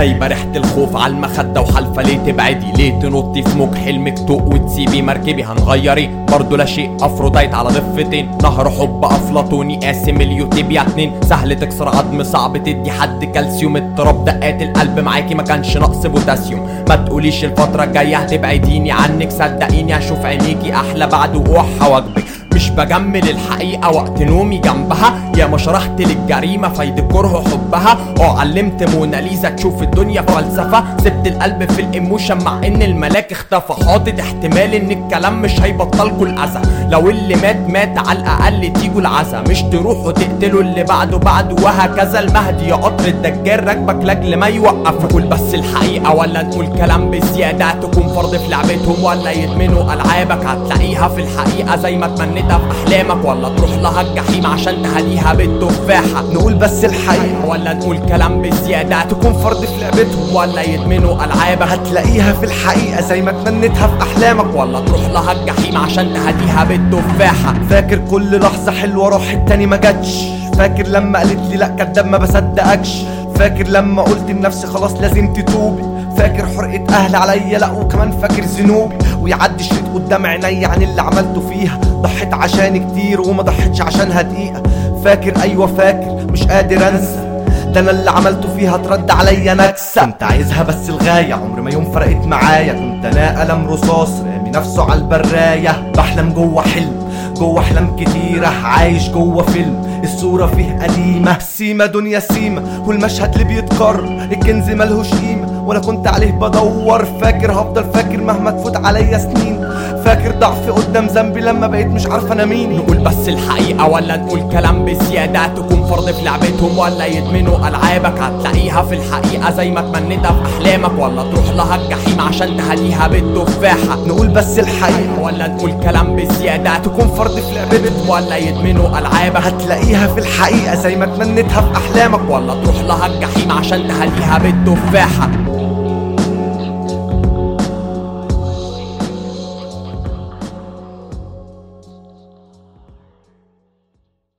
سايبه ريحه الخوف على المخده وحالفه ليه تبعدي ليه تنطي في موج حلمك تق وتسيبي مركبي هنغيري برضه لا شيء افروديت على ضفتين نهر حب افلاطوني قاسم اليوتيبيا اتنين سهل تكسر عظم صعب تدي حد كالسيوم اضطراب دقات القلب معاكي ما كانش نقص بوتاسيوم ما تقوليش الفتره الجايه هتبعديني عنك صدقيني هشوف عينيكي احلى بعد وقوعها واجبك مش بجمل الحقيقة وقت نومي جنبها يا ما شرحت للجريمة فايدة كره حبها اه علمت موناليزا تشوف الدنيا فلسفة سبت القلب في الايموشن مع ان الملاك اختفى حاطط احتمال ان الكلام مش هيبطلكوا الاذى لو اللي مات مات على الاقل تيجوا العزا مش تروحوا تقتلوا اللي بعده بعده وهكذا المهدي يا قطر الدجال راكبك لاجل ما يوقف نقول بس الحقيقة ولا نقول كلام بزيادة تكون فرض في لعبتهم ولا يدمنوا العابك هتلاقيها في الحقيقة زي ما تمنيتها في احلامك ولا تروح لها الجحيم عشان تهديها بالتفاحة نقول بس الحقيقة ولا نقول كلام بزيادة تكون فرض في لعبتهم ولا يدمنوا العابك هتلاقيها في الحقيقة زي ما تمنيتها في أحلامك ولا تروح لها الجحيم عشان تهديها بالتفاحة فاكر كل لحظة حلوة روح التاني ما جاتش فاكر لما قالت لي لا كداب ما بصدقكش فاكر لما قلت لنفسي خلاص لازم تتوبي فاكر حرقة أهل عليا لا وكمان فاكر ذنوبي ويعدي شريط قدام عيني عن اللي عملته فيها ضحيت عشان كتير وما ضحيتش عشانها دقيقة فاكر أيوة فاكر مش قادر أنسى ده انا اللي عملته فيها ترد عليا نكسة كنت عايزها بس الغاية عمر ما يوم فرقت معايا كنت انا قلم رصاص رامي نفسه على البراية بحلم جوه حلم جوه احلام كتيرة عايش جوه فيلم الصورة فيه قديمة سيما دنيا سيما والمشهد اللي بيتكرر الكنز ملهوش قيمة وانا كنت عليه بدور فاكر هفضل فاكر مهما تفوت عليا سنين فاكر ضعفي قدام ذنبي لما بقيت مش عارفة انا مين نقول بس الحقيقة ولا نقول كلام بزيادة تكون فرض في لعبتهم ولا يدمنوا ألعابك هتلاقيها في الحقيقة زي ما تمنيتها في أحلامك ولا تروح لها الجحيم عشان تهديها بالتفاحة نقول بس الحقيقة ولا نقول كلام بزيادة تكون فرض في لعبتهم ولا يدمنوا ألعابك هتلاقيها في الحقيقة زي ما تمنيتها في أحلامك ولا تروح لها الجحيم عشان تهديها بالتفاحة